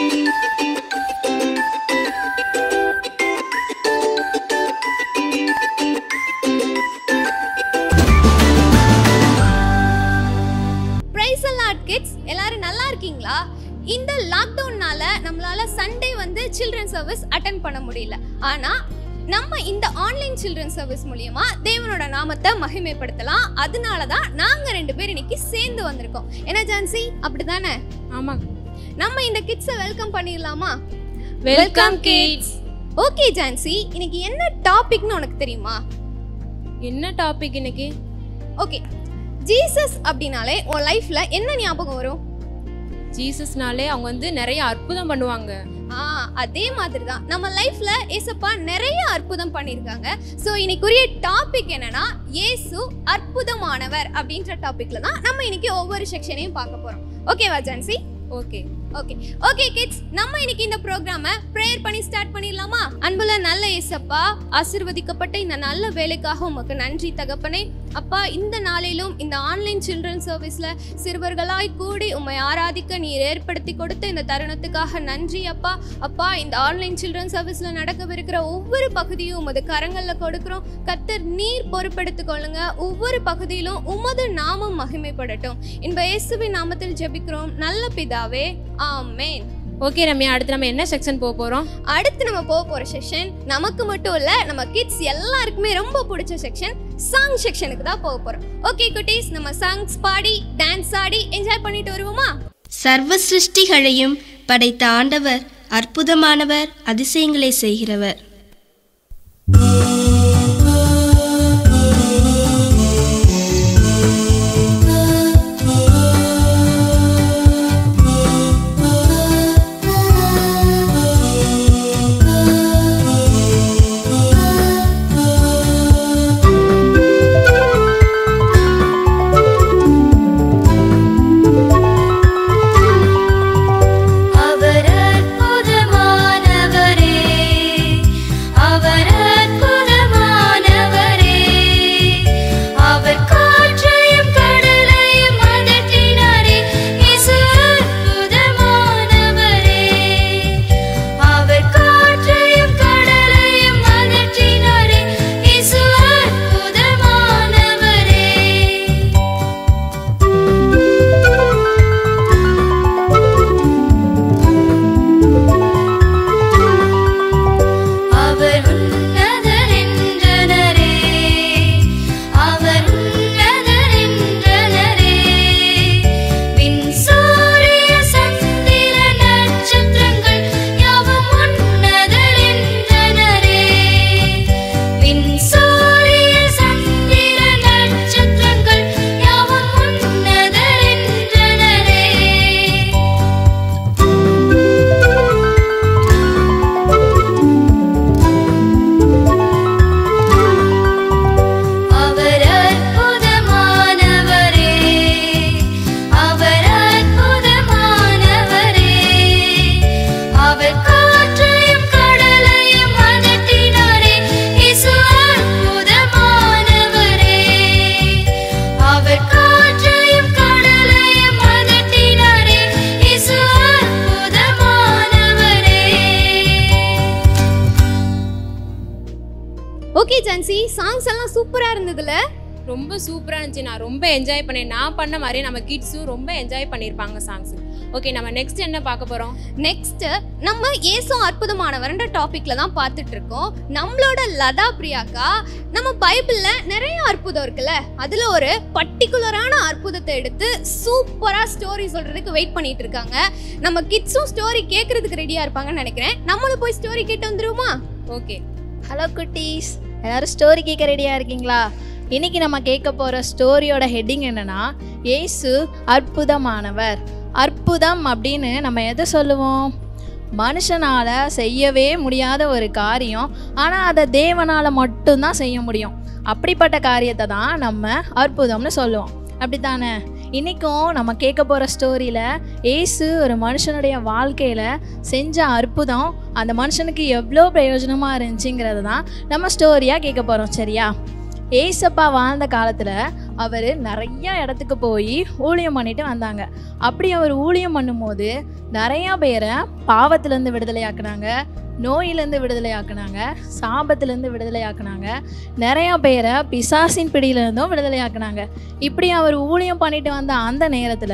Price allot kids எல்லாரும் நல்லா இருக்கீங்களா இந்த லாக்டவுன்னால நம்மளால சண்டே வந்து சில்ட்ரன் சர்வீஸ் அட்டன் பண்ண முடியல ஆனா நம்ம இந்த ஆன்லைன் சில்ட்ரன் சர்வீஸ் மூலியமா தேவனோட நாமத்தை மகிமைப்படுத்தலாம் அதனால தான் நாங்க ரெண்டு பேர் இன்னைக்கு சேர்ந்து வந்திருக்கோம் என்ன ஜான்சி அப்படிதானே ஆமாம் நம்ம இந்த கிட்ஸை வெல்கம் பண்ணிடலாமா வெல்கம் கிட்ஸ் ஓகே ஜான்சி இன்னைக்கு என்ன டாபிக்னு உனக்கு தெரியுமா என்ன டாபிக் இன்னைக்கு ஓகே ஜீசஸ் அப்படின்னாலே உன் லைஃப்ல என்ன ஞாபகம் வரும் ஜீசஸ்னாலே அவங்க வந்து நிறைய அற்புதம் பண்ணுவாங்க ஆ அதே மாதிரி தான் நம்ம லைஃப்ல ஏசப்பா நிறைய அற்புதம் பண்ணியிருக்காங்க ஸோ இன்னைக்குரிய டாபிக் என்னன்னா இயேசு அற்புதமானவர் அப்படின்ற டாபிக்ல தான் நம்ம இன்னைக்கு ஒவ்வொரு செக்ஷனையும் பார்க்க போறோம் ஓகேவா Jhansi okay okay okay kids நம்ம இன்னைக்கு இந்த ப்ரோக்ராம ப்ரேயர் பண்ணி ஸ்டார்ட் பண்ணிடலாமா அன்புள்ள நல்ல இயேசப்பா ஆசிர்வதிக்கப்பட்ட இந்த நல்ல வேலைக்காக உமக்கு நன்றி தகப்பனே அப்பா இந்த நாளிலும் இந்த ஆன்லைன் சில்ட்ரன் சர்வீஸ்ல சிறுவர்களாய் கூடி உம்மை ஆராதிக்க நீர் ஏற்படுத்தி கொடுத்த இந்த தருணத்துக்காக நன்றி அப்பா அப்பா இந்த ஆன்லைன் சில்ட்ரன் சர்வீஸ்ல நடக்கவிருக்கிற ஒவ்வொரு பகுதியும் உமது கரங்கள்ல கொடுக்கிறோம் கத்தர் நீர் பொறுப்பெடுத்துக் கொள்ளுங்க ஒவ்வொரு பகுதியிலும் உமது நாமம் மகிமைப்படட்டும் இன்ப இயேசுவின் நாமத்தில் ஜெபிக்கிறோம் நல்ல பிதாவே ஆமென் ஓகே ரம்யா அடுத்து நம்ம என்ன செக்ஷன் போக போகிறோம் அடுத்து நம்ம போக போற செக்ஷன் நமக்கு மட்டும் இல்ல நம்ம கிட்ஸ் எல்லாருக்குமே ரொம்ப பிடிச்ச செக்ஷன் சாங் செக்ஷனுக்கு தான் போக போறோம் ஓகே குட்டீஸ் நம்ம சாங்ஸ் பாடி டான்ஸ் ஆடி என்ஜாய் பண்ணிட்டு வருவோமா சர்வ சிருஷ்டிகளையும் படைத்த ஆண்டவர் அற்புதமானவர் அதிசயங்களை செய்கிறவர் அவர் அற்புதமானவரே அவர் அற்புதமானவரே அவர் காற்றையும் கடலையும் அதட்டினாரே இயேசு அற்புதமானவரே அவர் காற்றையும் கடலையும் அதட்டினாரே இயேசு அற்புதமானவரே அவர் உன்னதர் என்றனரே அவர் உன்னதர் என்றனரே விண் சூரிய சந்திர நட்சத்திரங்கள் யாவும் உன்னதர் என்றனரே விண் சூரிய சந்திர நட்சத்திரங்கள் யாவும் உன்னதர் என்றனரே அவர் அற்புதமானவரே அவர் அற்புதமானவரே அவர் காற்றையும் கடலையும் அதட்டினாரே இயேசு அற்புதமானவரே அவர் காற்றையும் கடலையும் அதட்டினாரே இயேசு அற்புதமானவரே ஓகே ஜான்சி சாங்ஸ் எல்லாம் சூப்பரா இருந்ததுல ரொம்ப சூப்பராக இருந்துச்சு நான் ரொம்ப என்ஜாய் பண்ணேன் நான் பண்ண மாதிரி நம்ம கிட்ஸும் ரொம்ப என்ஜாய் பண்ணியிருப்பாங்க சாங்ஸ் ஓகே நம்ம நெக்ஸ்ட் என்ன பார்க்க போகிறோம் நெக்ஸ்ட் நம்ம ஏசு அற்புதமானவர்ன்ற டாபிக்ல தான் பார்த்துட்டு இருக்கோம் நம்மளோட லதா பிரியாக்கா நம்ம பைபிள்ல நிறைய அற்புதம் இருக்குல்ல அதுல ஒரு பர்டிகுலரான அற்புதத்தை எடுத்து சூப்பரா ஸ்டோரி சொல்றதுக்கு வெயிட் பண்ணிட்டு இருக்காங்க நம்ம கிட்ஸும் ஸ்டோரி கேட்கறதுக்கு ரெடியா இருப்பாங்கன்னு நினைக்கிறேன் நம்மளும் போய் ஸ்டோரி கேட்டு வந்துருவோமா ஓகே ஹலோ குட்டீஸ் எல்லாரும் ஸ்டோரி கேட்க ரெடியாக இருக்கீங்களா இன்னைக்கு நம்ம கேட்க போகிற ஸ்டோரியோட ஹெட்டிங் என்னன்னா இயேசு அற்புதமானவர் அற்புதம் அப்படின்னு நம்ம எதை சொல்லுவோம் மனுஷனால் செய்யவே முடியாத ஒரு காரியம் ஆனால் அதை தேவனால் மட்டும்தான் செய்ய முடியும் அப்படிப்பட்ட காரியத்தை தான் நம்ம அற்புதம்னு சொல்லுவோம் அப்படித்தானே இன்றைக்கும் நம்ம கேட்க போகிற ஸ்டோரியில் ஏசு ஒரு மனுஷனுடைய வாழ்க்கையில் செஞ்ச அற்புதம் அந்த மனுஷனுக்கு எவ்வளோ பிரயோஜனமாக இருந்துச்சுங்கிறது தான் நம்ம ஸ்டோரியாக கேட்க போகிறோம் சரியா ஏசப்பா வாழ்ந்த காலத்தில் அவர் நிறைய இடத்துக்கு போய் ஊழியம் பண்ணிட்டு வந்தாங்க அப்படி அவர் ஊழியம் பண்ணும்போது நிறையா பேரை பாவத்திலேருந்து விடுதலையாக்குனாங்க நோயிலேருந்து விடுதலையாக்குனாங்க சாபத்திலேருந்து விடுதலையாக்குனாங்க நிறையா பேரை பிசாசின் பிடியிலேருந்தும் விடுதலையாக்குனாங்க இப்படி அவர் ஊழியம் பண்ணிட்டு வந்த அந்த நேரத்தில்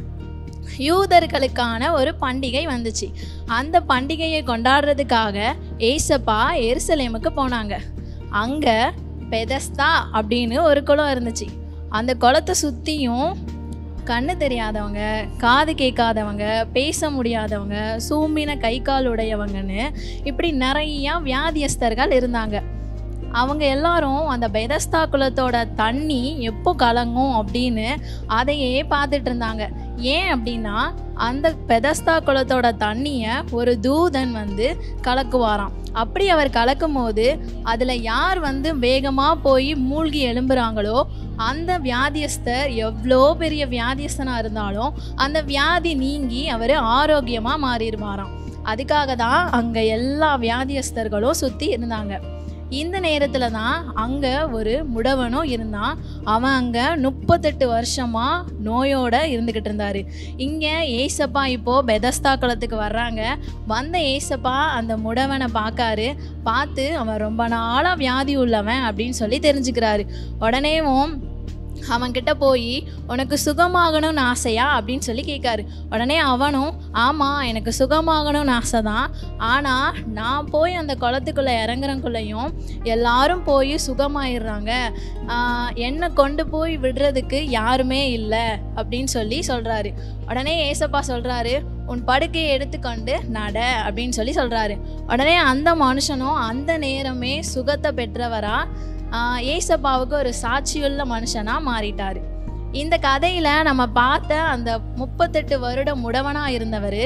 யூதர்களுக்கான ஒரு பண்டிகை வந்துச்சு அந்த பண்டிகையை கொண்டாடுறதுக்காக ஏசப்பா எருசலேமுக்கு போனாங்க அங்கே பெதஸ்தா அப்படின்னு ஒரு குளம் இருந்துச்சு அந்த குளத்தை சுற்றியும் கண்ணு தெரியாதவங்க காது கேட்காதவங்க பேச முடியாதவங்க சூம்பின கை கால் உடையவங்கன்னு இப்படி நிறையா வியாதியஸ்தர்கள் இருந்தாங்க அவங்க எல்லாரும் அந்த பெதஸ்தா குலத்தோட தண்ணி எப்போ கலங்கும் அப்படின்னு அதையே பார்த்துட்டு இருந்தாங்க ஏன் அப்படின்னா அந்த பெதஸ்தா குலத்தோட தண்ணியை ஒரு தூதன் வந்து கலக்குவாராம் அப்படி அவர் கலக்கும் போது அதில் யார் வந்து வேகமாக போய் மூழ்கி எழும்புறாங்களோ அந்த வியாதியஸ்தர் எவ்வளோ பெரிய வியாதியஸ்தனாக இருந்தாலும் அந்த வியாதி நீங்கி அவர் ஆரோக்கியமாக மாறிடுவாராம் அதுக்காக தான் அங்கே எல்லா வியாதியஸ்தர்களும் சுற்றி இருந்தாங்க இந்த நேரத்தில் தான் அங்கே ஒரு முடவனும் இருந்தான் அவன் அங்கே முப்பத்தெட்டு வருஷமாக நோயோட இருந்துக்கிட்டு இருந்தார் இங்கே ஏசப்பா இப்போது பெதஸ்தா குளத்துக்கு வர்றாங்க வந்த ஏசப்பா அந்த முடவனை பார்க்காரு பார்த்து அவன் ரொம்ப நாளாக வியாதி உள்ளவன் அப்படின்னு சொல்லி தெரிஞ்சுக்கிறாரு உடனேவும் அவன்கிட்ட போய் உனக்கு சுகமாகணும்னு ஆசையா அப்படின்னு சொல்லி கேட்காரு உடனே அவனும் ஆமாம் எனக்கு சுகமாகணும்னு ஆசை தான் ஆனால் நான் போய் அந்த குளத்துக்குள்ளே இறங்குறக்குள்ளேயும் எல்லாரும் போய் சுகமாயிடுறாங்க ஆஹ், என்னை கொண்டு போய் விடுறதுக்கு யாருமே இல்லை அப்படின்னு சொல்லி சொல்கிறாரு உடனே ஏசப்பா சொல்கிறாரு உன் படுக்கையை எடுத்துக்கொண்டு நட அப்படின்னு சொல்லி சொல்கிறாரு உடனே அந்த மனுஷனும் அந்த நேரமே சுகத்தை பெற்றவரா ஆஹ், ஏசப்பாவுக்கு ஒரு சாட்சியுள்ள மனுஷனாக மாறிட்டார் இந்த கதையில் நம்ம பார்த்த அந்த முப்பத்தெட்டு வருடம் முடவனாக இருந்தவர்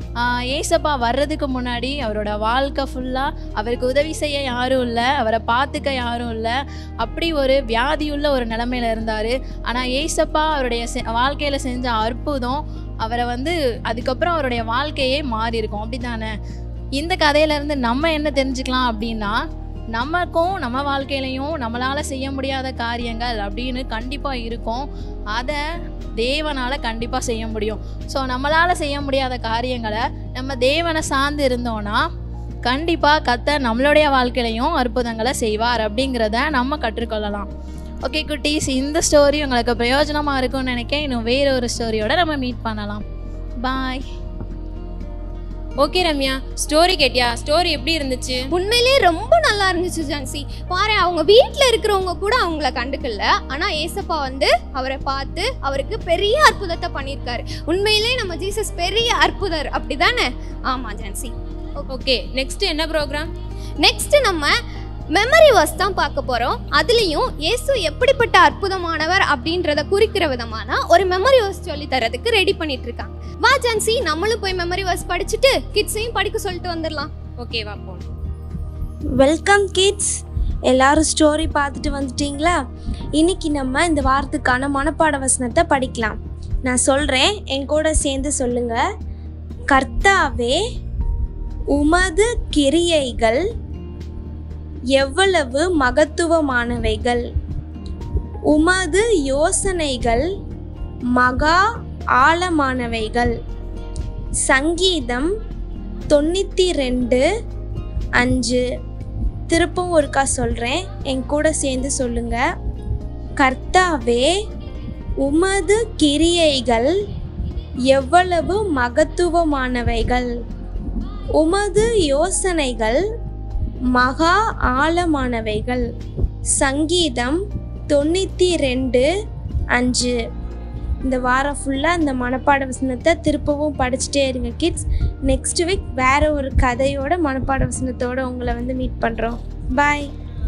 ஏசப்பா வர்றதுக்கு முன்னாடி அவரோட வாழ்க்கை ஃபுல்லாக அவருக்கு உதவி செய்ய யாரும் இல்லை அவரை பார்த்துக்க யாரும் இல்லை அப்படி ஒரு வியாதியுள்ள ஒரு நிலமையில இருந்தார் ஆனால் ஏசப்பா அவருடைய செ வாழ்க்கையில் செஞ்ச அற்புதம் அவரை வந்து அதுக்கப்புறம் அவருடைய வாழ்க்கையே மாறி இருக்கும் அப்படி தானே இந்த கதையிலேருந்து நம்ம என்ன தெரிஞ்சுக்கலாம் அப்படின்னா நமக்கும் நம்ம வாழ்க்கையிலையும் நம்மளால் செய்ய முடியாத காரியங்கள் அப்படின்னு கண்டிப்பாக இருக்கும் அதை தேவனால் கண்டிப்பாக செய்ய முடியும் ஸோ நம்மளால் செய்ய முடியாத காரியங்களை நம்ம தேவனை சார்ந்து இருந்தோன்னா கண்டிப்பாக கத்த நம்மளுடைய வாழ்க்கையிலையும் அற்புதங்களை செய்வார் அப்படிங்கிறத நம்ம கற்றுக்கொள்ளலாம் ஓகே குட்டீஸ் இந்த ஸ்டோரி உங்களுக்கு பிரயோஜனமாக இருக்கும்னு நினைக்கிறேன் இன்னும் வேற ஒரு ஸ்டோரியோட நம்ம மீட் பண்ணலாம் பாய் ஓகே ரம்யா ஸ்டோரி கேட்டியா ஸ்டோரி எப்படி இருந்துச்சு உண்மையிலேயே ரொம்ப நல்லா இருந்துச்சு ஜான்சி பாரு அவங்க வீட்டில் இருக்கிறவங்க கூட அவங்கள கண்டுக்கல ஆனா ஏசப்பா வந்து அவரை பார்த்து அவருக்கு பெரிய அற்புதத்தை பண்ணியிருக்காரு உண்மையிலேயே நம்ம ஜீசஸ் பெரிய அற்புதர் அப்படிதானே ஆமா ஜான்சி ஓகே நெக்ஸ்ட் என்ன ப்ரோக்ராம் நெக்ஸ்ட் நம்ம மெமரி வர்ஸ் தான் பார்க்க போறோம் அதுலயும் இயேசு எப்படிப்பட்ட அற்புதமானவர் அப்படின்றத குறிக்கிற விதமான ஒரு மெமரி வர்ஸ் சொல்லி தரதுக்கு ரெடி பண்ணிட்டு இருக்காங்க வா ஜான்சி நம்மளும் போய் மெமரி வர்ஸ் படிச்சுட்டு கிட்ஸையும் படிக்க சொல்லிட்டு வந்துடலாம் ஓகே வா போலாம் வெல்கம் கிட்ஸ் எல்லாரும் ஸ்டோரி பார்த்துட்டு வந்துட்டீங்களா இன்னைக்கு நம்ம இந்த வாரத்துக்கான மனப்பாட வசனத்தை படிக்கலாம் நான் சொல்கிறேன் என் கூட சேர்ந்து சொல்லுங்க கர்த்தாவே உமது கிரியைகள் எவ்வளவு மகத்துவமானவைகள் உமது யோசனைகள் மகா ஆழமானவைகள் சங்கீதம் தொண்ணூற்றி ரெண்டு அஞ்சு திருப்பவும் ஒருக்கா சொல்கிறேன் என் கூட சேர்ந்து சொல்லுங்க கர்த்தாவே உமது கிரியைகள் எவ்வளவு மகத்துவமானவைகள் உமது யோசனைகள் மகா ஆழமானவைகள் சங்கீதம் தொண்ணூற்றி ரெண்டு அஞ்சு இந்த வாரம் ஃபுல்லாக இந்த மனப்பாட வசனத்தை திருப்பவும் படிச்சுட்டே இருங்க கிட்ஸ் நெக்ஸ்ட் வீக் வேற ஒரு கதையோட மனப்பாட வசனத்தோட உங்களை வந்து மீட் பண்ணுறோம் பாய்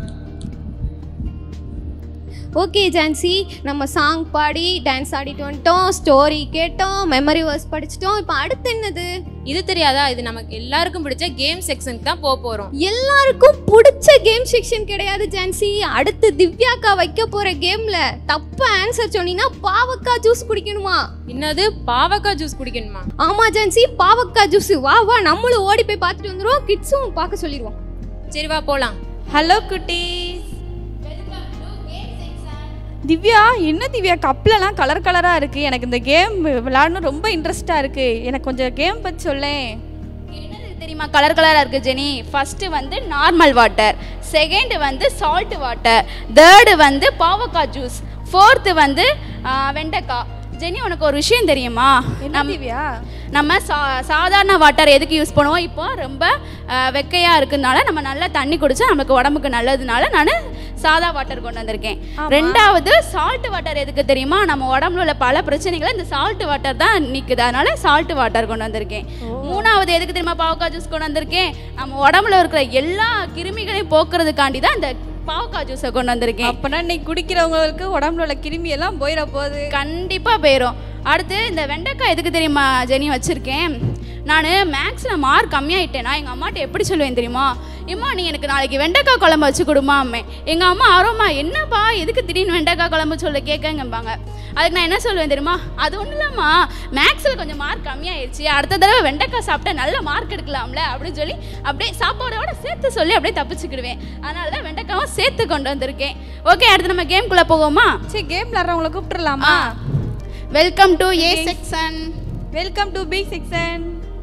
ஓகே ஜான்சி நம்ம சாங் பாடி டான்ஸ் ஆடிட்டு வந்துட்டோம் ஸ்டோரி கேட்டோம் மெமரி வர்ஸ் படிச்சிட்டோம் இப்போ அடுத்து என்னது இது தெரியாதா இது நமக்கு எல்லாருக்கும் பிடிச்ச கேம் செக்ஷனுக்கு தான் போக போறோம் எல்லாருக்கும் பிடிச்ச கேம் செக்ஷன் கிடையாது ஜான்சி அடுத்து திவ்யாக்கா வைக்க போற கேம்ல தப்பா ஆன்சர் சொன்னீங்கன்னா பாவக்காய் ஜூஸ் குடிக்கணுமா என்னது பாவக்காய் ஜூஸ் குடிக்கணுமா ஆமா ஜான்சி பாவக்காய் ஜூஸ் வா வா நம்மளும் ஓடி போய் பார்த்துட்டு வந்துருவோம் கிட்ஸும் பார்க்க சொல்லிடுவோம் சரி வா போலாம் ஹலோ குட்டீஸ் திவ்யா என்ன திவ்யா கப்லலாம் கலர் கலராக இருக்குது எனக்கு இந்த கேம் விளாடணும் ரொம்ப இன்ட்ரெஸ்டாக இருக்குது எனக்கு கொஞ்சம் கேம் பற்றி சொல்லேன் என்னது தெரியுமா கலர் கலராக இருக்குது ஜெனி ஃபஸ்ட்டு வந்து நார்மல் வாட்டர் செகண்ட் வந்து சால்ட் வாட்டர் தேர்டு வந்து பாவக்காய் ஜூஸ் ஃபோர்த்து வந்து ஆ, வெண்டைக்காய் ஜெனி உனக்கு ஒரு விஷயம் தெரியுமா என்ன திவ்யா நம்ம சா சாதாரண வாட்டர் எதுக்கு யூஸ் பண்ணுவோம் இப்போ ரொம்ப அஹ், வெக்கையா இருக்குனால நம்ம நல்லா தண்ணி குடிச்சா நமக்கு உடம்புக்கு நல்லதுனால நான் சாதா வாட்டர் கொண்டு வந்திருக்கேன் ரெண்டாவது சால்ட் வாட்டர் எதுக்கு தெரியுமா நம்ம உடம்புல உள்ள பல பிரச்சனைகளை இந்த சால்ட் வாட்டர் தான் நிற்குது அதனால சால்ட் வாட்டர் கொண்டு வந்திருக்கேன் மூணாவது எதுக்கு தெரியுமா பாவக்காய் ஜூஸ் கொண்டு வந்திருக்கேன் நம்ம உடம்புல இருக்கிற எல்லா கிருமிகளையும் போக்குறதுக்காண்டி தான் இந்த பாவக்காய் ஜூஸை கொண்டு வந்திருக்கேன் அப்போனா இன்னைக்கு குடிக்கிறவங்களுக்கு உடம்புல உள்ள கிருமி எல்லாம் போயிட போகுது கண்டிப்பாக போயிடும் அடுத்து இந்த வெண்டைக்காய் எதுக்கு தெரியுமா ஜெனி வச்சுருக்கேன் நான் மேக்ஸில் மார்க் கம்மியாயிட்டேனா எங்கள் அம்மாட்ட எப்படி சொல்லுவேன் தெரியுமா இம்மா நீ எனக்கு நாளைக்கு வெண்டைக்காய் குழம்பு வச்சு கொடுமா அம்மே எங்கள் அம்மா ஆர்வமா என்னப்பா எதுக்கு திடீர்னு வெண்டைக்காய் குழம்பு சொல்ல கேட்கங்கம்பாங்க அதுக்கு நான் என்ன சொல்லுவேன் தெரியுமா அது ஒன்றும் இல்லைம்மா மேக்ஸில் கொஞ்சம் மார்க் கம்மியாயிருச்சு அடுத்த தடவை வெண்டைக்காய் சாப்பிட்டா நல்ல மார்க் எடுக்கலாம்ல அப்படின்னு சொல்லி அப்படியே சாப்பாடோட சேர்த்து சொல்லி அப்படியே தப்பிச்சுக்கிடுவேன் அதனால தான் வெண்டைக்காவும் சேர்த்து கொண்டு வந்திருக்கேன் ஓகே அடுத்து நம்ம கேம்குள்ளே போவோமா சரி கேம் விளாட்றவங்கள கூப்பிட்டுறலாமா welcome to A section welcome to B section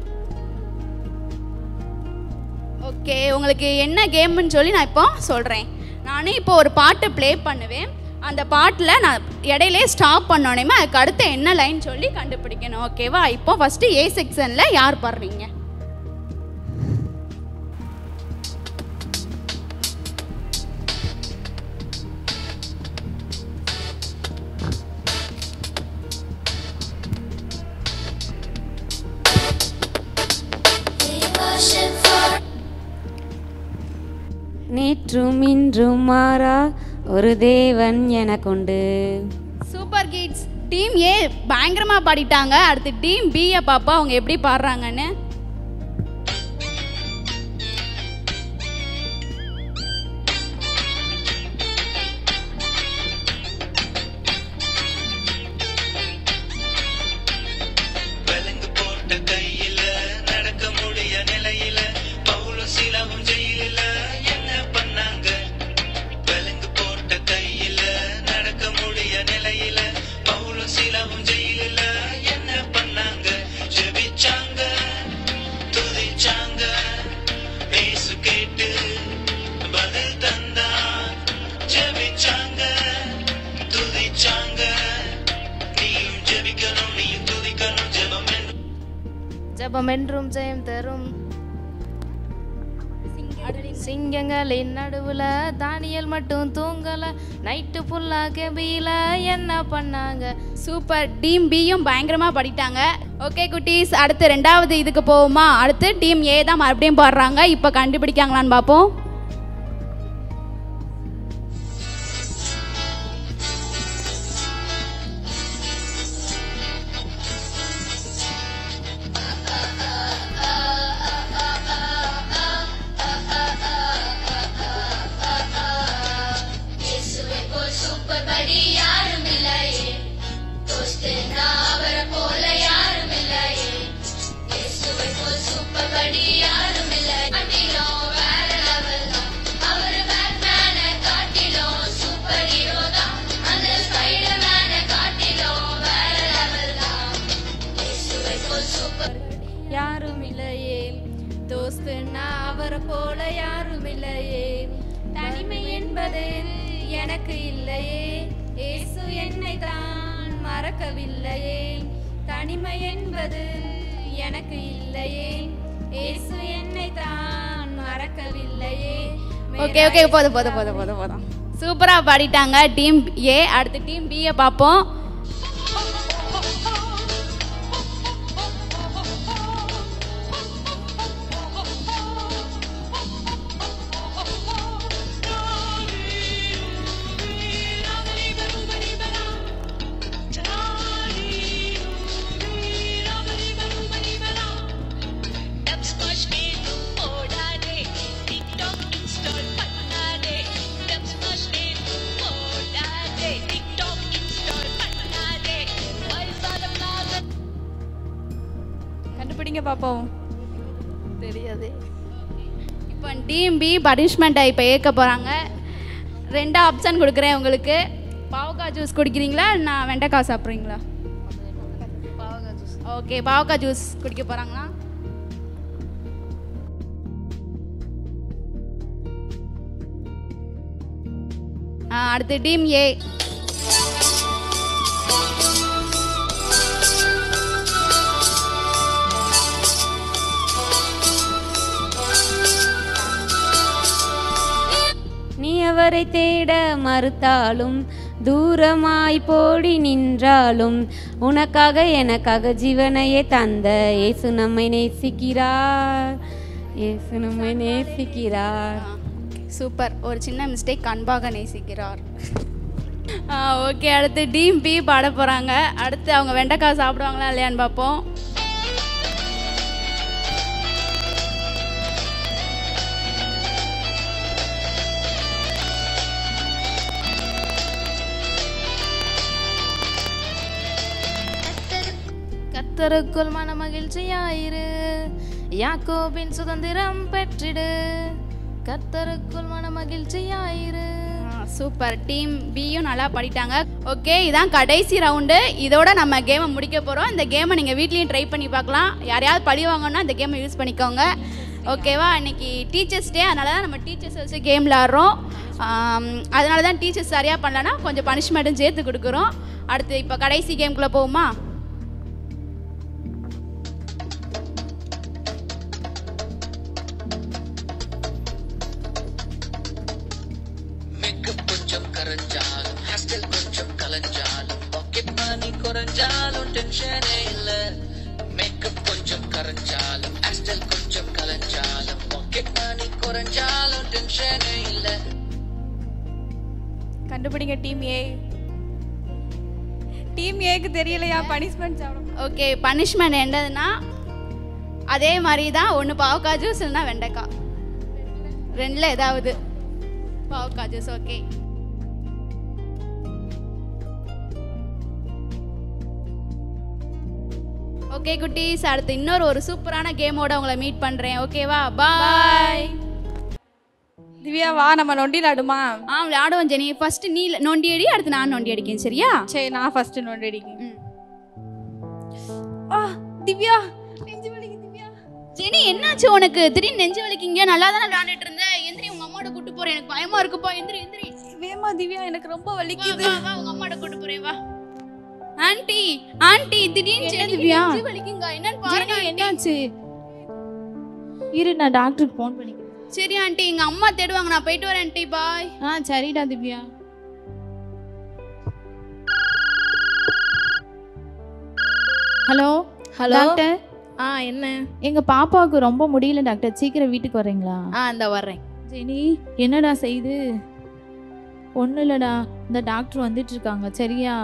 okay உங்களுக்கு என்ன கேம்னு சொல்லி நான் இப்போ சொல்கிறேன் நானே இப்போ ஒரு பாட்டு ப்ளே பண்ணுவேன் அந்த பாட்டில் நான் இடையிலே ஸ்டாப் பண்ணோடனே அதுக்கு அடுத்து என்ன லைன் சொல்லி கண்டுபிடிக்கணும் ஓகேவா இப்போ ஃபஸ்ட்டு ஏ செக்ஷனில் யார் பாடுறீங்க நேற்றும் இன்றும் மாறா ஒரு தேவன் எனக்குண்டு சூப்பர் கிட்ஸ் டீம் ஏ பயங்கரமாக பாடிட்டாங்க அடுத்து டீம் பியை பாப்பா அவங்க எப்படி பாடுறாங்கன்னு விலங்கு போட்ட கையில நடக்க முடிய நிலையில பவுலும் சிலவும் ஜெயிலில என்ன பண்ணாங்க விலங்கு போட்ட கையில நடக்க முடிய நிலையில பவுலும் சிலவும் ஜெயிலில என்ன பண்ணாங்க ஜெபிச்சாங்க துதிச்சாங்க பேசு கேட்டு பதில் தந்தான் ஜெபிச்சாங்க துதிச்சாங்க நீயும் ஜெபிக்கணும் நீயும் துதிக்கணும் ஜெபம் என்று ஜெபம் என்றும் ஜெயம் தரும் சிங்கங்களின் நடுவுல தானியல் மட்டும் தூங்கல நைட்டு ஃபுல்லா கெபியில என்ன பண்ணாங்க சூப்பர் டீம் பியும் பயங்கரமாக பாடிட்டாங்க ஓகே குட்டீஸ் அடுத்து ரெண்டாவது இதுக்கு போவோமா அடுத்து டீம் ஏ தான் மறுபடியும் பாடுறாங்க இப்போ கண்டுபிடிக்காங்களான்னு பார்ப்போம் இயேசுவை போல் சூப்பர் படி யாரும் இல்லையே தோஸ்துனா அவரை போல யாரும் இல்லையே இயேசுவை போல் சூப்பர் படி யாரும் இல்லை காட்டிலும் வேற லெவல் தான் அவர் பேட்மேனை காட்டிலும் சூப்பர் ஹீரோ தான் அந்த ஸ்பைடர் மேனை காட்டிலும் வேற லெவல் தான் இயேசுவை போல் சூப்பர் யாரும் இல்லையே தோஸ்துன்னா அவரை போல யாரும் இல்லையே தனிமை என்பது எனக்கு இல்லையே இயேசு என்னை தான் மறக்கவில்லையே தனிமை என்பது எனக்கு இல்லையே இயேசு என்னை தான் மறக்கவில்லையே ஓகே ஓகே போதும் போதும் போதும் போதும் போதும் சூப்பராக பாடிட்டாங்க டீம் ஏ அடுத்து டீம் பியை பார்ப்போம் கண்டுபிடிங்க பார்ப்போம் தெரியாது இப்போ டீம் பி பனிஷ்மெண்ட்டை இப்போ ஏற்க போகிறாங்க ரெண்டு ஆப்ஷன் கொடுக்குறேன் உங்களுக்கு பாவக்காய் ஜூஸ் குடிக்கிறீங்களா நான் வெண்டைக்காய் சாப்பிட்றீங்களா ஓகே பாவக்காய் ஜூஸ் குடிக்க போகிறாங்களா அடுத்து டீம் ஏ நீ அவரை தேட மறுத்தாலும் தூரமாய் போடி நின்றாலும் உனக்காக எனக்காக ஜீவனையே தந்த இயேசு நம்மை நேசிக்கிறார் இயேசு நம்மை நேசிக்கிறார் சூப்பர் ஒரு சின்ன மிஸ்டேக் அன்பாக நேசிக்கிறார் ஓகே அடுத்து டீம் பி பாட போகிறாங்க அடுத்து அவங்க வெண்டைக்காய் சாப்பிடுவாங்களா இல்லையான்னு பார்ப்போம் கத்தருக்குள் மன மகிழ்ச்சியாயிரு யாக்கோபின் சுதந்திரம் பெற்றிடு கத்தருக்குள் மன மகிழ்ச்சியாயிரு சூப்பர் டீம் பியும் நல்லா படிட்டாங்க ஓகே இதான் கடைசி ரவுண்டு இதோட நம்ம கேமை முடிக்க போகிறோம் இந்த கேமை நீங்கள் வீட்லேயும் ட்ரை பண்ணி பார்க்கலாம் யாரையாவது பழி வாங்கணும்னா இந்த கேமை யூஸ் பண்ணிக்கோங்க ஓகேவா இன்னைக்கு டீச்சர்ஸ் டே அதனால தான் நம்ம டீச்சர்ஸ் வச்சு கேம் விளாட்றோம் அதனால தான் டீச்சர்ஸ் சரியாக பண்ணலன்னா கொஞ்சம் பனிஷ்மெண்ட்டும் சேர்த்து கொடுக்குறோம் அடுத்து இப்போ கடைசி கேம்குள்ளே போகுமா மேக்கப் கொஞ்சம் கரைஞ்சாலும் ஹேர்ஸ்டைல் கொஞ்சம் கலைஞ்சாலும் பாக்கெட் மணி குறைஞ்சாலும் டென்ஷனே இல்ல மேக்கப் கொஞ்சம் கரைஞ்சாலும் ஹேர்ஸ்டைல் கொஞ்சம் கலைஞ்சாலும் பாக்கெட் மணி குறைஞ்சாலும் டென்ஷனே இல்ல கண்டுபிடிங்க டீம் ஏ டீம் ஏக்கு தெரியலையா பனிஷ்மெண்ட் சாப்பிடும் ஓகே பனிஷ்மெண்ட் என்னதுன்னா அதே மாதிரி தான் ஒன்று பாவக்காய் ஜூஸ் இல்லைன்னா வெண்டைக்காய் ரெண்டில் ஏதாவது பாவக்காய் ஜூஸ் ஓகே ஓகே குட்டீஸ் அடுத்து இன்னொரு ஒரு சூப்பரான கேமோட உங்களை மீட் பண்ணுறேன் ஓகேவா பாய் திவ்யா வா நம்ம நொண்டி விளாடுமா ஆ விளையாடுவோம் ஜெனி ஃபர்ஸ்ட் நீ நொண்டி அடி அடுத்து நான் நொண்டி அடிக்கேன் சரியா சரி நான் ஃபர்ஸ்ட் நொண்டி அடிக்கேன் ஆ திவ்யா நெஞ்சு வலிக்கு திவ்யா ஜெனி என்னாச்சு உனக்கு திடீர்னு நெஞ்சு வலிக்கிங்க நல்லா தானே விளையாண்டுட்டு இருந்தேன் எந்திரி உங்க அம்மாவோட கூட்டு போறேன் எனக்கு பயமா இருக்குப்பா எந்திரி எந்திரி வேமா திவ்யா எனக்கு ரொம்ப வா, வலிக்குது வா, வா, உங்க அம்மாவோட கூட்டு போறேன் வா ஆன்ட்டி ஆன்ட்டி திடீர்னு என்ன ஜெனிக்கு திவ்யா? நெஞ்சு வலிக்குங்க என்னன்னு பாருங்க ஆண்டி. என்னாச்சு இரு நான் டாக்டருக்கு ஃபோன் பண்ணிக்கிறேன் சரி ஆண்டி எங்க அம்மா தேடுவாங்க நான் போயிட்டு வரேன் ஆண்டி பாய் ஆ சரிடா திவ்யா ஹலோ ஹலோ டாக்டர் ஆ என்ன எங்க பாப்பாவுக்கு ரொம்ப முடியல டாக்டர் சீக்கிரம் வீட்டுக்கு வரீங்களா ஆ இந்த வர்றேன் ஜெனி என்னடா செய்து ஒன்றும் இல்லடா இந்த டாக்டர் வந்துட்டு இருக்காங்க சரியா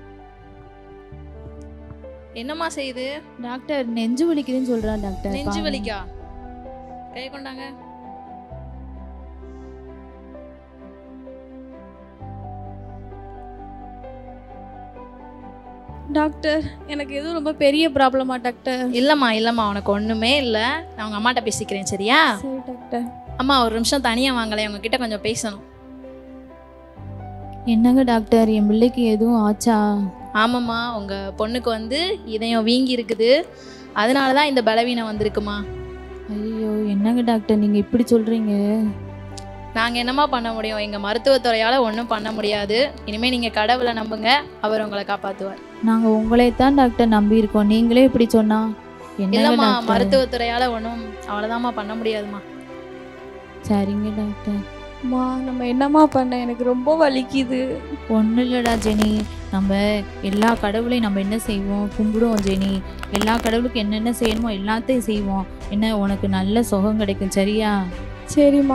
என்னம்மா செய்யுது டாக்டர் நெஞ்சு வலிக்குதுன்னு சொல்றா டாக்டர் நெஞ்சு பாவம். வலிக்கா கை கொண்டாங்க டாக்டர் எனக்கு எதுவும் ரொம்ப பெரிய ப்ராப்ளமா டாக்டர் இல்லம்மா இல்லம்மா உனக்கு ஒண்ணுமே இல்ல நான் உங்க அம்மாட்ட பேசிக்கிறேன் சரியா சரி டாக்டர் அம்மா ஒரு நிமிஷம் தனியா வாங்களேன் உங்ககிட்ட கொஞ்சம் பேசணும் என்னங்க டாக்டர் என் பிள்ளைக்கு எதுவும் ஆச்சா ஆமாம்மா உங்க பொண்ணுக்கு வந்து இதயம் வீங்கி இருக்குது அதனால தான் இந்த பலவீனம் வந்திருக்குமா ஐயோ என்னங்க டாக்டர் நீங்க இப்படி சொல்றீங்க நாங்கள் என்னம்மா பண்ண முடியும் எங்கள் மருத்துவத்துறையால் ஒன்றும் பண்ண முடியாது இனிமேல் நீங்கள் கடவுளை நம்புங்க அவர் உங்களை காப்பாற்றுவார் நாங்க உங்களை தான் டாக்டர் நம்பி இருக்கோம் நீங்களே இப்படி சொன்னா என்னங்க இல்லைம்மா டாக்டர் மருத்துவத்துறையால் ஒன்றும் அவ்வளோதாம்மா பண்ண முடியாதும்மா சரிங்க டாக்டர் மா நம்ம என்னம்மா பண்ண எனக்கு ரொம்ப வலிக்குது ஒன்றும் இல்லைடா ஜெனி நம்ம எல்லா கடவுளையும் நம்ம என்ன செய்வோம் கும்பிடுவோம் ஜெனி எல்லா கடவுளுக்கு என்னென்ன செய்யணுமோ எல்லாத்தையும் செய்வோம் என்ன உனக்கு நல்ல சுகம் கிடைக்கும் சரியா சரிம்மா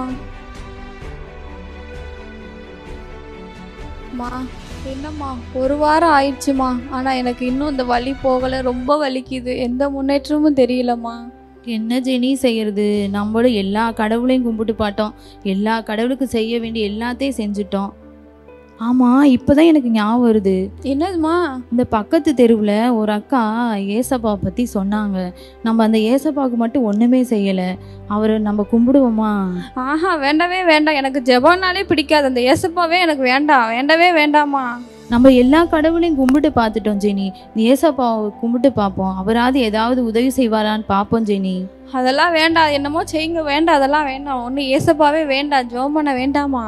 மா என்னம்மா ஒரு வாரம் ஆயிடுச்சுமா ஆனால் எனக்கு இன்னும் இந்த வலி போகலை ரொம்ப வலிக்குது எந்த முன்னேற்றமும் தெரியலம்மா என்ன ஜெனி செய்யறது நம்மளும் எல்லா கடவுளையும் கும்பிட்டு பார்த்தோம் எல்லா கடவுளுக்கும் செய்ய வேண்டிய எல்லாத்தையும் செஞ்சுட்டோம் ஆமாம் இப்போ தான் எனக்கு ஞாபகம் வருது என்னதுமா இந்த பக்கத்து தெருவில் ஒரு அக்கா ஏசப்பா பற்றி சொன்னாங்க நம்ம அந்த ஏசப்பாவுக்கு மட்டும் ஒன்றுமே செய்யலை அவரை நம்ம கும்பிடுவோமா ஆஹா வேண்டவே வேண்டாம் எனக்கு ஜெபம்னாலே பிடிக்காது அந்த ஏசப்பாவே எனக்கு வேண்டாம் வேண்டவே வேண்டாமா நம்ம எல்லா கடவுளையும் கும்பிட்டு பார்த்துட்டோம் ஜெனி இந்த ஏசப்பாவை கும்பிட்டு பார்ப்போம் அவராவது ஏதாவது உதவி செய்வாரான்னு பார்ப்போம் ஜெனி அதெல்லாம் வேண்டாம் என்னமோ செய்யுங்க வேண்டாம் அதெல்லாம் வேண்டாம் ஒன்றும் ஏசப்பாவே வேண்டாம் ஜெபம் பண்ண வேண்டாமா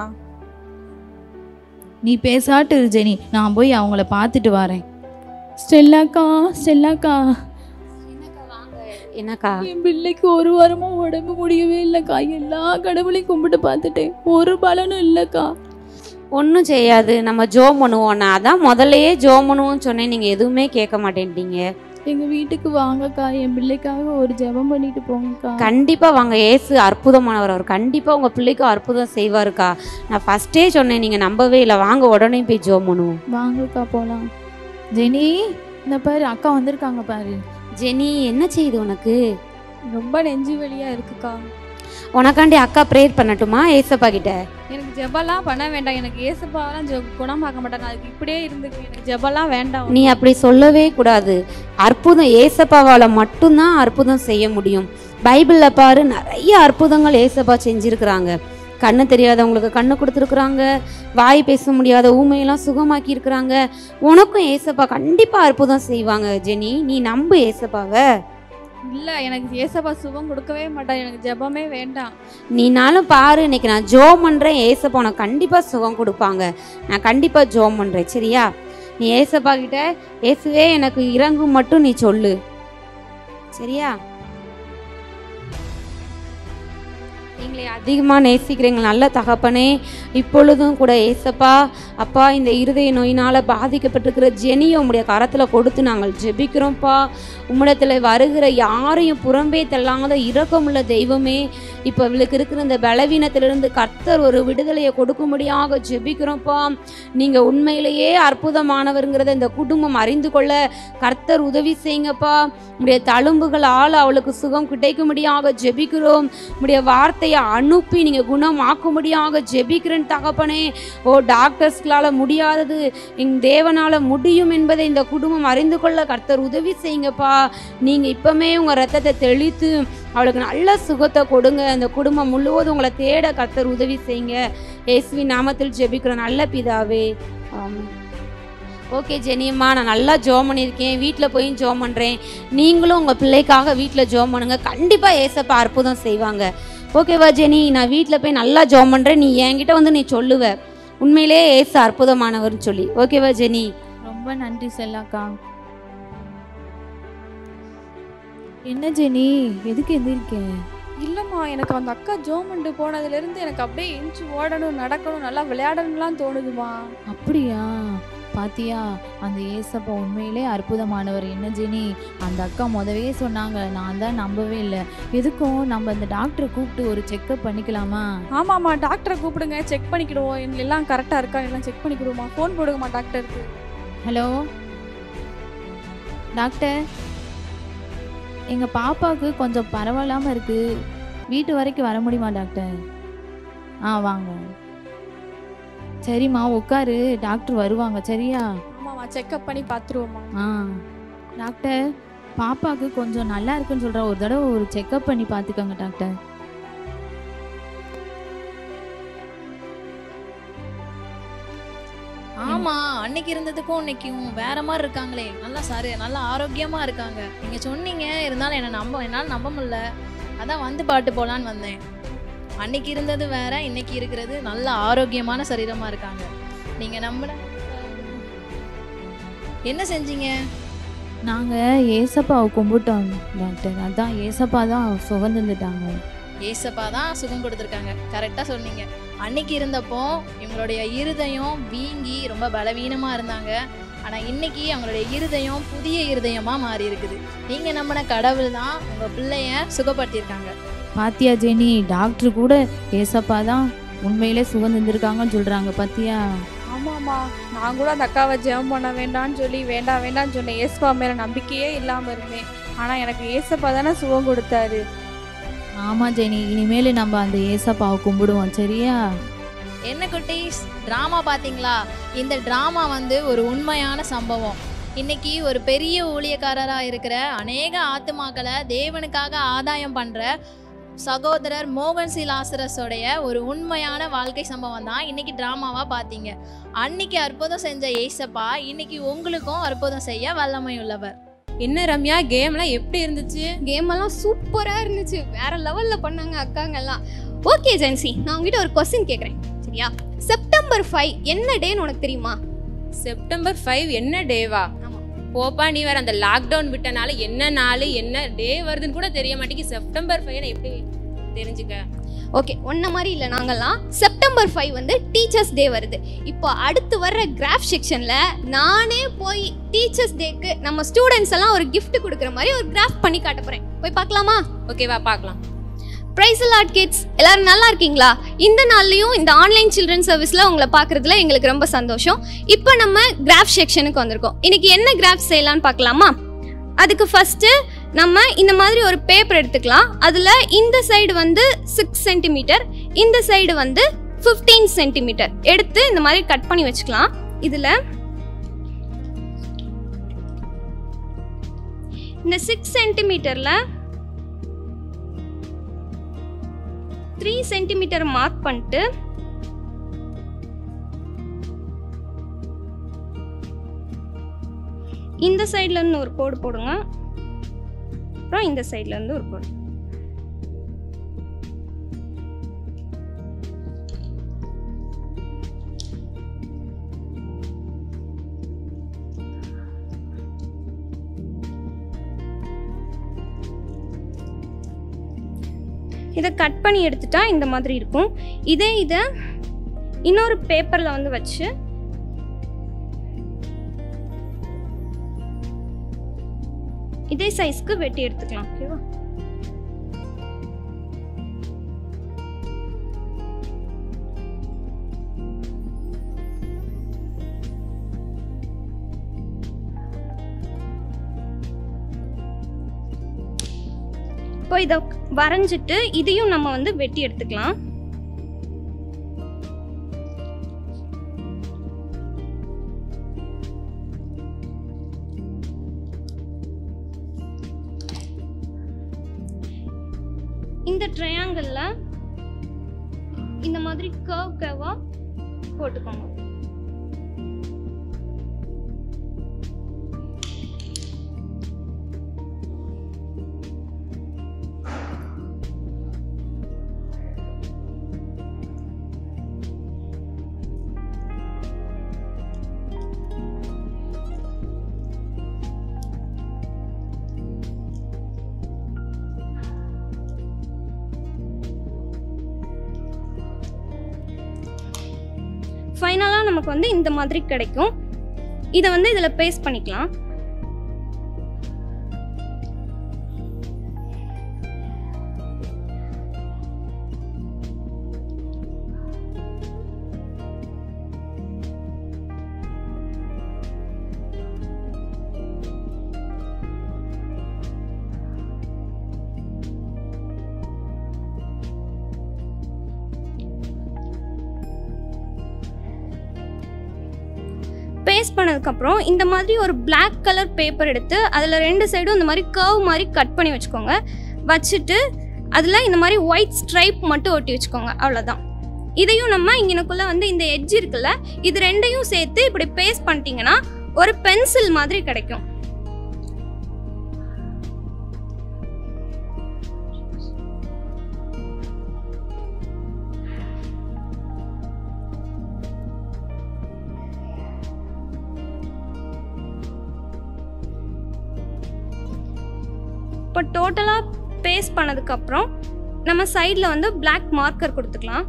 நீ பேசாட்டு இரு ஜெனி நான் போய் அவங்கள பார்த்துட்டு வரேன் ஸ்டெல்லாக்கா ஸ்டெல்லாக்கா என்னக்கா என் பிள்ளைக்கு ஒரு வாரமா உடம்பு முடியவே இல்லைக்கா எல்லா கடவுளையும் கும்பிட்டு பார்த்துட்டேன் ஒரு பலனும் இல்லைக்கா ஒன்றும் செய்யாது நம்ம ஜோம் பண்ணுவோம் நான் அதான் முதல்லயே ஜோம் பண்ணுவோம்னு சொன்னேன் நீங்கள் எதுவுமே கேட்க மாட்டேன்ட்டீங்க எங்க வீட்டுக்கு வாங்கக்கா என் பிள்ளைக்காக ஒரு ஜெபம் பண்ணிட்டு போங்கக்கா கண்டிப்பாக வாங்க ஏசு அற்புதமானவர் அவர் கண்டிப்பாக உங்கள் பிள்ளைக்கு அற்புதம் செய்வாருக்கா நான் ஃபஸ்ட்டே சொன்னேன் நீங்கள் நம்பவே இல்லை வாங்க உடனே போய் ஜோம் பண்ணுவோம் வாங்கக்கா போலாம் ஜெனி இந்த பாரு அக்கா வந்திருக்காங்க பாரு ஜெனி என்ன செய்யுது உனக்கு ரொம்ப நெஞ்சு வலியா இருக்குக்கா உனக்காண்டி அக்கா ப்ரேயர் பண்ணட்டுமா ஏசப்பா கிட்ட எனக்கு ஜெபம்லாம் பண்ண வேண்டாம் எனக்கு ஏசப்பாவெல்லாம் ஜெ குணமாக்க மாட்டேன் நான் அதுக்கு இப்படியே இருந்துக்கு எனக்கு ஜெபம்லாம் வேண்டாம் நீ அப்படி சொல்லவே கூடாது அற்புதம் ஏசப்பாவால் மட்டும்தான் அற்புதம் செய்ய முடியும் பைபிளில் பாரு நிறைய அற்புதங்கள் ஏசப்பா செஞ்சுருக்கிறாங்க கண்ணு தெரியாதவங்களுக்கு கண்ணு கொடுத்துருக்குறாங்க வாய் பேச முடியாத ஊமையெல்லாம் சுகமாக்கி இருக்கிறாங்க உனக்கும் ஏசப்பா கண்டிப்பாக அற்புதம் செய்வாங்க ஜெனி நீ நம்பு ஏசப்பாவை இல்ல எனக்கு ஏசப்பா சுகம் கொடுக்கவே மாட்டான் எனக்கு ஜெபமே வேண்டாம் நீனாலும் பாரு இன்னைக்கு நான் ஜோம் பண்ணுறேன் ஏசப்பா உனக்கு கண்டிப்பாக சுகம் கொடுப்பாங்க நான் கண்டிப்பாக ஜோம் பண்ணுறேன் சரியா நீ ஏசப்பா கிட்ட ஏசுவே எனக்கு இறங்கும் மட்டும் நீ சொல்லு சரியா எங்களை அதிகமாக நேசிக்கிறீங்க நல்ல தகப்பனே இப்பொழுதும் கூட ஏசப்பா அப்பா இந்த இருதய நோயினால் பாதிக்கப்பட்டிருக்கிற ஜெனியை உம்முடைய கரத்தில் கொடுத்து நாங்கள் ஜெபிக்கிறோம்ப்பா உம்மிடத்தில் வருகிற யாரையும் புறம்பே தள்ளாத இரக்கமுள்ள தெய்வமே இப்போ இவளுக்கு இருக்கிற இந்த பலவீனத்திலிருந்து கர்த்தர் ஒரு விடுதலையை கொடுக்கும்படியாக ஜெபிக்கிறோம்ப்பா நீங்கள் உண்மையிலேயே அற்புதமானவருங்கிறத இந்த குடும்பம் அறிந்து கொள்ள கர்த்தர் உதவி செய்யுங்கப்பா உடைய தழும்புகளால் அவளுக்கு சுகம் கிடைக்கும்படியாக ஜெபிக்கிறோம் உடைய வார்த்தையை அனுப்பி நீங்கள் குணமாக்கும்படியாக ஜெபிக்கிறேன் தகப்பனே ஓ டாக்டர்ஸ்களால் முடியாதது எங் தேவனால் முடியும் என்பதை இந்த குடும்பம் அறிந்து கொள்ள கர்த்தர் உதவி செய்யுங்கப்பா நீங்கள் இப்போமே உங்கள் ரத்தத்தை தெளித்து அவளுக்கு நல்ல சுகத்தை கொடுங்க அந்த குடும்பம் முழுவதும் உங்களை தேட கர்த்தர் உதவி செய்யுங்க இயேசுவி நாமத்தில் ஜெபிக்கிறோம் நல்ல பிதாவே ஆமென் ஓகே ஜெனியம்மா நான் நல்லா ஜோம் பண்ணியிருக்கேன் வீட்டில் போய் ஜோம் பண்ணுறேன் நீங்களும் உங்கள் பிள்ளைக்காக வீட்டில் ஜோம் பண்ணுங்க கண்டிப்பாக ஏசப்பா அற்புதம் செய்வாங்க ஓகேவா ஜெனி நான் வீட்டில் போய் நல்லா ஜோம் பண்ணுறேன் நீ என்கிட்ட வந்து நீ சொல்லுவ உண்மையிலேயே ஏசு அற்புதமானவர்னு சொல்லி ஓகேவா ஜெனி ரொம்ப நன்றி செல்லாக்கா என்ன ஜெனி எதுக்கு எந்திரிக்க இல்லம்மா எனக்கு அந்த அக்கா ஜோமண்டு போனதுல இருந்து எனக்கு அப்படியே எஞ்சி ஓடணும் நடக்கணும் நல்லா விளையாடணும்லாம் தோணுதுமா அப்படியா பாத்தியா அந்த ஏசப்பா உண்மையிலே அற்புதமானவர் என்ன ஜெனி அந்த அக்கா முதவே சொன்னாங்க நான் தான் நம்பவே இல்லை எதுக்கும் நம்ம அந்த டாக்டரை கூப்பிட்டு ஒரு செக்கப் பண்ணிக்கலாமா ஆமாம்மா டாக்டரை கூப்பிடுங்க செக் பண்ணிக்கிடுவோம் எங்க எல்லாம் கரெக்டாக இருக்கா எல்லாம் செக் பண்ணிக்கிடுவோமா ஃபோன் போடுங்கம்மா டாக்டருக்கு ஹலோ டாக்டர் எங்கள் பாப்பாவுக்கு கொஞ்சம் பரவாயில்லாமல் இருக்குது வீட்டு வரைக்கும் வர முடியுமா டாக்டர் ஆ வாங்க சரிம்மா உட்காரு டாக்டர் வருவாங்க சரியா ஆமாம்மா செக்அப் பண்ணி பார்த்துருவோம்மா ஆ டாக்டர் பாப்பாவுக்கு கொஞ்சம் நல்லா இருக்குன்னு சொல்கிற ஒரு தடவை ஒரு செக்கப் பண்ணி பார்த்துக்கோங்க டாக்டர் ஆமா அன்னைக்கு இருந்ததுக்கும் இன்னைக்கும் வேற மாதிரி இருக்காங்களே நல்லா சாரு நல்லா ஆரோக்கியமா இருக்காங்க நீங்க சொன்னீங்க இருந்தாலும் என்ன நம்ப என்னால் நம்ப முடியல அதான் வந்து பாட்டு போலான்னு வந்தேன் அன்னைக்கு இருந்தது வேற இன்னைக்கு இருக்கிறது நல்ல ஆரோக்கியமான சரீரமா இருக்காங்க நீங்க நம்பின என்ன செஞ்சீங்க நாங்கள் ஏசப்பாவை கும்பிட்டோம் டாக்டர் அதான் ஏசப்பா தான் சுகந்துட்டாங்க ஏசப்பா தான் சுகம் கொடுத்துருக்காங்க கரெக்டாக சொன்னீங்க அன்னைக்கு இருந்தப்போ இவங்களுடைய இருதயம் வீங்கி ரொம்ப பலவீனமாக இருந்தாங்க ஆனால் இன்னைக்கு அவங்களுடைய இருதயம் புதிய இருதயமாக மாறி இருக்குது நீங்கள் நம்பின கடவுள் தான் உங்கள் பிள்ளைய சுகப்படுத்தியிருக்காங்க பாத்தியா ஜெனி டாக்டர் கூட ஏசப்பா தான் உண்மையிலே சுகந்துருக்காங்கன்னு சொல்கிறாங்க பாத்தியா ஆமாம்மா நான் கூட அந்த அக்காவை ஜெபம் பண்ண வேண்டாம்னு சொல்லி வேண்டாம் வேண்டாம்னு சொன்னேன் ஏசப்பா மேலே நம்பிக்கையே இல்லாமல் இருந்தேன் ஆனால் எனக்கு ஏசப்பா தானே சுகம் கொடுத்தாரு ஆமாம் ஜெனி இனிமேல் நம்ம அந்த ஏசப்பாவை கும்பிடுவோம் சரியா என்ன குட்டீஸ் ட்ராமா பார்த்தீங்களா இந்த ட்ராமா வந்து ஒரு உண்மையான சம்பவம் இன்னைக்கு ஒரு பெரிய ஊழியக்காரராக இருக்கிற அநேக ஆத்துமாக்களை தேவனுக்காக ஆதாயம் பண்ணுற சகோதரர் மோகன் சி லாசரஸோடைய ஒரு உண்மையான வாழ்க்கை சம்பவம் தான் இன்னைக்கு ட்ராமாவாக பார்த்தீங்க அன்னைக்கு அற்புதம் செஞ்ச ஏசப்பா இன்னைக்கு உங்களுக்கும் அற்புதம் செய்ய வல்லமை உள்ளவர் என்ன ரம்யா கேம்லாம் எப்படி இருந்துச்சு கேம் எல்லாம் சூப்பரா இருந்துச்சு வேற லெவல்ல பண்ணாங்க அக்காங்கெல்லாம் ஓகே ஜென்சி நான் உங்ககிட்ட ஒரு கொஸ்டின் கேக்குறேன் சரியா செப்டம்பர் ஃபைவ் என்ன டேன்னு உனக்கு தெரியுமா செப்டம்பர் ஃபைவ் என்ன டேவா போப்பா நீ வேற அந்த லாக்டவுன் விட்டனால என்ன நாள் என்ன டே வருதுன்னு கூட தெரிய மாட்டேங்குது செப்டம்பர் ஃபைவ் எப்படி தெரிஞ்சுக்க ஓகே ஒன்ன மாதிரி இல்லை நாங்கெல்லாம் செப்டம்பர் ஃபைவ் வந்து டீச்சர்ஸ் டே வருது இப்போ அடுத்து வர்ற கிராஃப் செக்ஷனில் நானே போய் டீச்சர்ஸ் டேக்கு நம்ம ஸ்டூடெண்ட்ஸ் எல்லாம் ஒரு gift கொடுக்குற மாதிரி ஒரு கிராஃப் பண்ணி காட்ட போகிறேன் போய் பார்க்கலாமா ஓகேவா பார்க்கலாம் ப்ரைஸ் லாட் கிட்ஸ் எல்லாரும் நல்லா இருக்கீங்களா இந்த நாள்லையும் இந்த ஆன்லைன் சில்ட்ரன் சர்வீஸில் உங்களை பார்க்குறதுல எங்களுக்கு ரொம்ப சந்தோஷம் இப்போ நம்ம கிராஃப் செக்ஷனுக்கு வந்திருக்கோம் இன்னைக்கு என்ன கிராஃப் செய்யலாம்னு பார்க்கலாமா அதுக்கு ஃபஸ்ட்டு நம்ம இந்த மாதிரி ஒரு பேப்பர் எடுத்துக்கலாம் அதில் இந்த சைடு வந்து சிக்ஸ் சென்டிமீட்டர் இந்த சைடு வந்து ஃபிஃப்டீன் சென்டிமீட்டர் எடுத்து இந்த மாதிரி கட் பண்ணி வச்சுக்கலாம் இதில் இந்த சிக்ஸ் சென்டிமீட்டரில் த்ரீ சென்டிமீட்டர் மார்க் பண்ணிட்டு இந்த சைட்ல இருந்து ஒரு கோடு போடுங்க அப்புறம் இந்த சைட்ல இருந்து ஒரு கோடு இதை கட் பண்ணி எடுத்துட்டா இந்த மாதிரி இருக்கும் இதே இதை இன்னொரு பேப்பரில் வந்து வச்சு இதே சைஸ்க்கு வெட்டி எடுத்துக்கலாம் ஓகேவா இப்போ இதை வரைஞ்சிட்டு இதையும் நம்ம வந்து வெட்டி எடுத்துக்கலாம் இந்த ட்ரையாங்கிளில் இந்த மாதிரி கர்வ் கர்வாக போட்டுக்கோங்க ஃபைனலாக நமக்கு வந்து இந்த மாதிரி கிடைக்கும் இதை வந்து இதில் பேஸ்ட் பண்ணிக்கலாம் பேஸ்ட் பண்ணதுக்கப்புறம் இந்த மாதிரி ஒரு Black கலர் பேப்பர் எடுத்து அதில் ரெண்டு சைடும் இந்த மாதிரி கர்வ் மாதிரி கட் பண்ணி வச்சுக்கோங்க வச்சுட்டு அதில் இந்த மாதிரி ஒயிட் ஸ்ட்ரைப் மட்டும் ஒட்டி வச்சுக்கோங்க அவ்வளோதான் இதையும் நம்ம இங்கனக்குள்ளே வந்து இந்த எட்ஜ் இருக்குல்ல இது ரெண்டையும் சேர்த்து இப்படி பேஸ்ட் பண்ணிட்டீங்கன்னா ஒரு பென்சில் மாதிரி கிடைக்கும் இப்போ டோட்டலாக பேஸ்ட் பண்ணதுக்கப்புறம் நம்ம சைடில் வந்து Black மார்க்கர் கொடுத்துக்கலாம்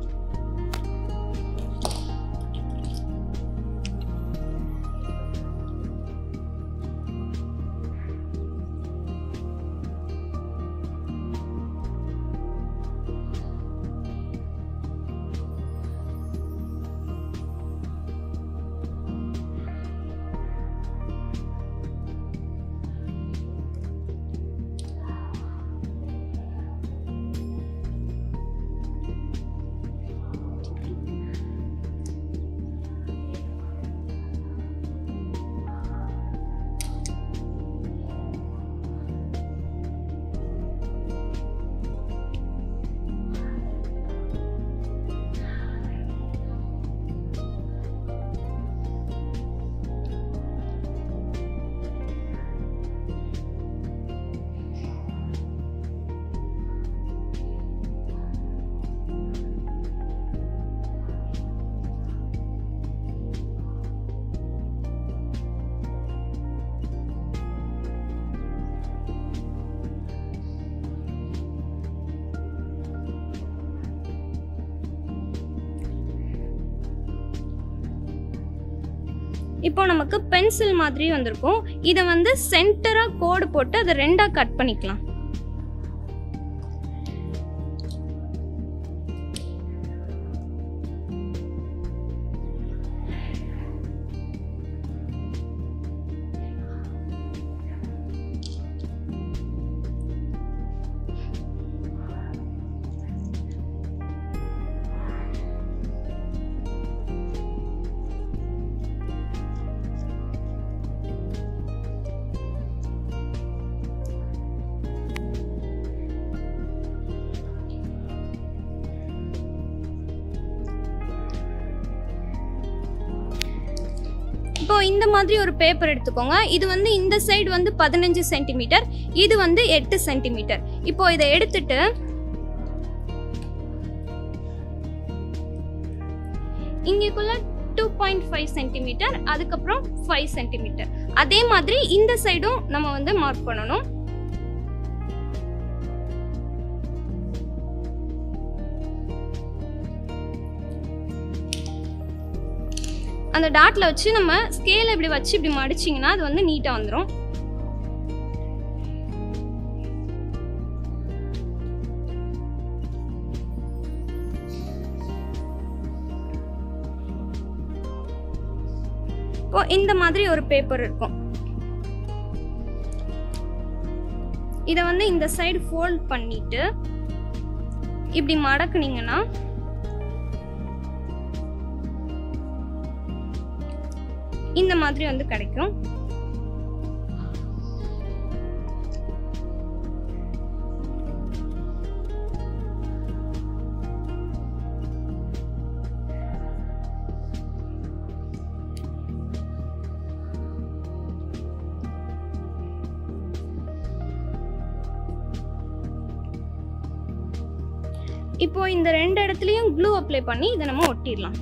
இப்போ நமக்கு பென்சில் மாதிரி வந்திருக்கும் இதை வந்து சென்டராக கோடு போட்டு அதை ரெண்டாக கட் பண்ணிக்கலாம் இப்போ இந்த மாதிரி ஒரு பேப்பர் எடுத்துக்கோங்க இது வந்து இந்த சைடு வந்து பதினஞ்சு சென்டிமீட்டர் இது வந்து எட்டு சென்டிமீட்டர் இப்போ இதை எடுத்துட்டு இங்கேக்குள்ள டூ பாயிண்ட் ஃபைவ் சென்டிமீட்டர் அதுக்கப்புறம் ஃபைவ் சென்டிமீட்டர் அதே மாதிரி இந்த சைடும் நம்ம வந்து மார்க் பண்ணணும் அந்த டாட்ல வச்சு நம்ம ஸ்கேல இப்படி வச்சு இப்படி மடிச்சிங்கன்னா அது வந்து நீட்டாக வந்துடும் இப்போ இந்த மாதிரி ஒரு பேப்பர் இருக்கும் இதை வந்து இந்த சைடு ஃபோல்ட் பண்ணிட்டு இப்படி மடக்குனீங்கன்னா இந்த மாதிரி வந்து கிடைக்கும் இப்போ இந்த ரெண்டு இடத்துலயும் க்ளூ அப்ளை பண்ணி இதை நம்ம ஒட்டிடலாம்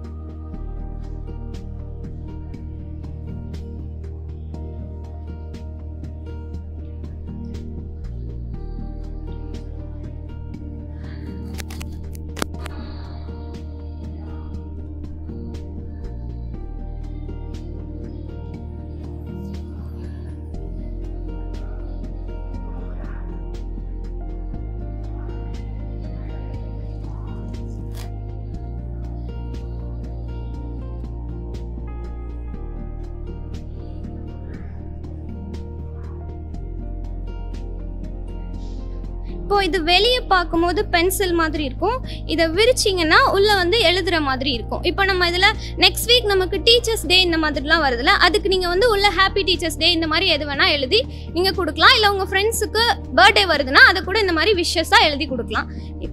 இப்போ இது வெளியே பார்க்கும்போது பென்சில் மாதிரி இருக்கும் இதை விரிச்சிங்கன்னா உள்ள வந்து எழுதுற மாதிரி இருக்கும் இப்போ நம்ம இதில் நெக்ஸ்ட் வீக் நமக்கு டீச்சர்ஸ் டே இந்த மாதிரிலாம் வருதுல்ல அதுக்கு நீங்கள் வந்து உள்ள ஹாப்பி டீச்சர்ஸ் டே இந்த மாதிரி எது வேணால் எழுதி நீங்கள் கொடுக்கலாம் இல்லை உங்கள் ஃப்ரெண்ட்ஸுக்கு பர்த்டே வருதுன்னா அதை கூட இந்த மாதிரி விஷஸாக எழுதி கொடுக்கலாம் இப்போ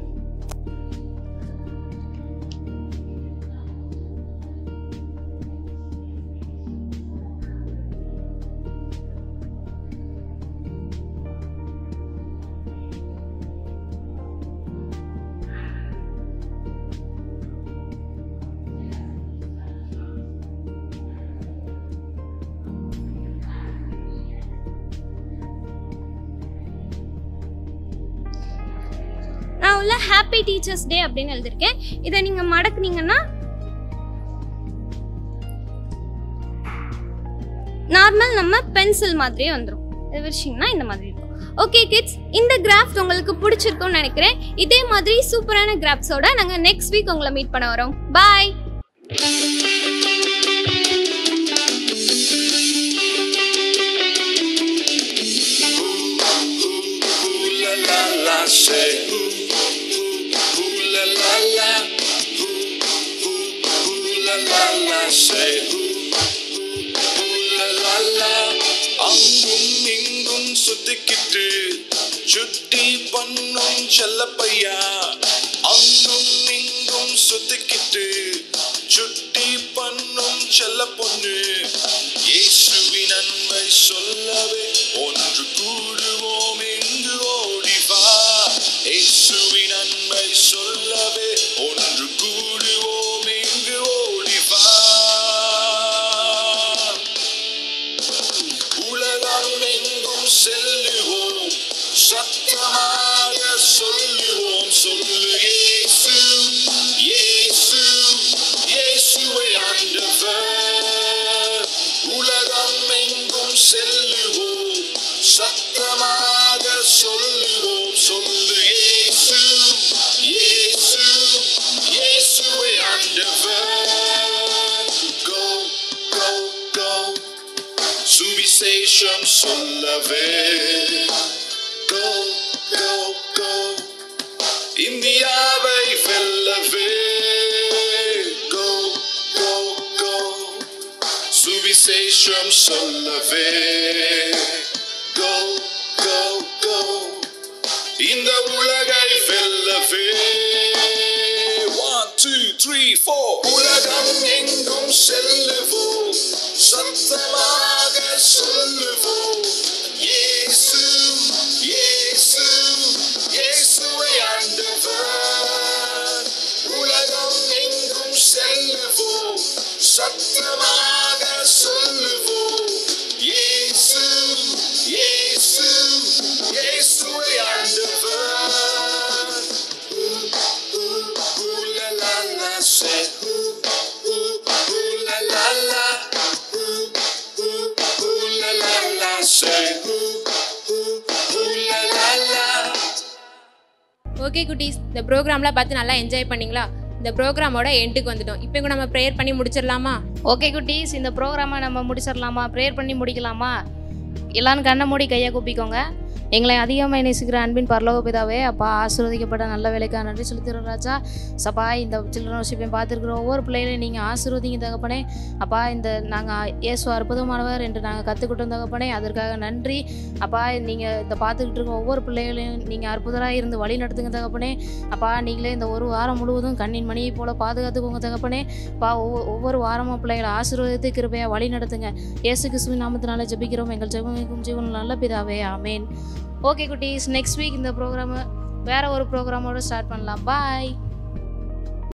நான் உள்ள ஹாப்பி டீச்சர்ஸ் டே அப்படின்னு எழுதிருக்கேன் இதை நீங்க மடக்குனீங்கன்னா நார்மல் நம்ம பென்சில் மாதிரியே வந்துடும் இதை விரிச்சிங்கன்னா இந்த மாதிரி இருக்கும் ஓகே கிட்ஸ் இந்த கிராஃப்ட் உங்களுக்கு பிடிச்சிருக்கும்னு நினைக்கிறேன் இதே மாதிரி சூப்பரான கிராஃப்ட்ஸோட நாங்கள் நெக்ஸ்ட் வீக் உங்களை மீட் பண்ண வரோம் பாய் Ooh la la la, say. Ooh, ooh, ooh la la la. Ooh, ooh, ooh la la la, say. Ooh, ooh, ooh la la la. அங்கும் இங்கும் சுத்திக்கிட்டு சுட்டி பண்ணும் செல்லப்பையா அங்கும் இங்கும் சுத்திக்கிட்டு சுட்டி பண்ணும் செல்ல பொண்ணு இயேசுவின் நன்மை சொல்லவே ஒன்று கூடுவோம் இங்கு ஓடிவா இயேசுவின் நன்மை சொல்லவே ஒன்று கூடுவோம் இங்கு ஓடிவா உலகம் எங்கும் செல்லுவோம் சத்தமாக சொல்லுவோம் சொல்லு இயேசு இயேசு இயேசுவை ஆண்டவர் சுவிசேஷம் சொல்லவே Go, go, go. இந்தியாவை வெல்லவே Go, go, go. சுவிசேஷம் சொல்லவே Go, go, go. இந்த உலகை வெல்லவே One, two, three, four. உலகம் எங்கும் செல்லுவோம் சத்தமாக சொல்லுவோம் இயேசு இயேசு இயேசுவை ஆண்டவர் உலகம் எங்கும் செல்லுவோம் சத்தமாக சொல்லுவோம் இயேசு இயேசு இயேசுவை ஆண்டவர் Ooh la la la, say ooh ooh ooh la la la, ooh ooh ooh la la la, say ooh ooh ooh la la la. Okay குட்டீஸ் இந்த ப்ரோக்ராம்லாம் பார்த்து நல்லா என்ஜாய் பண்ணீங்களா இந்த ப்ரோக்ராமோட எண்டுக்கு வந்துட்டோம் இப்போ கூட நம்ம ப்ரேயர் பண்ணி முடிச்சிடலாமா ஓகே குட்டீஸ் இந்த ப்ரோக்ராமை நம்ம முடிச்சிடலாமா ப்ரேயர் பண்ணி முடிக்கலாமா எல்லாரும் கண்ணை மூடி கையை கூப்பிக்கோங்க எங்களை அதிகமாக நேசிக்கிற அன்பின் பரலோக பிதாவே அப்பா ஆசீர்வதிக்கப்பட்ட நல்ல வேலைக்காக நன்றி செலுத்துகிறோம் ராஜா சப்பா இந்த சில்ட்ரன் வசிப்பையும் பார்த்துருக்குற ஒவ்வொரு பிள்ளைகளையும் நீங்கள் ஆசீர்வதிங்க தகப்பனே அப்பா இந்த நாங்கள் இயேசு அற்புதமானவர் என்று நாங்கள் கற்றுக்கிட்டோம் தகப்பனே அதற்காக நன்றி அப்பா நீங்கள் இந்த பார்த்துக்கிட்டு இருக்க ஒவ்வொரு பிள்ளைகளையும் நீங்கள் அற்புதராக இருந்து வழி நடத்துங்க தகப்பனே அப்பா நீங்களே இந்த ஒரு வாரம் முழுவதும் கண்ணின் மணியை போல பாதுகாத்துக்கோங்க தகப்பனே அப்பா ஒவ்வொரு ஒவ்வொரு வாரமும் பிள்ளைகளை ஆசீர்வதித்து கிருபையாக வழி நடத்துங்க இயேசு கிறிஸ்துவின் நாமத்தினால ஜெபிக்கிறோம் எங்கள் ஜெபமிக்கும் ஜீவன் நல்ல பிதாவே ஆமேன் ஓகே குட்டீஸ் நெக்ஸ்ட் வீக் இந்த ப்ரோக்ராமை வேற ஒரு ப்ரோக்ராமோட ஸ்டார்ட் பண்ணலாம் பாய்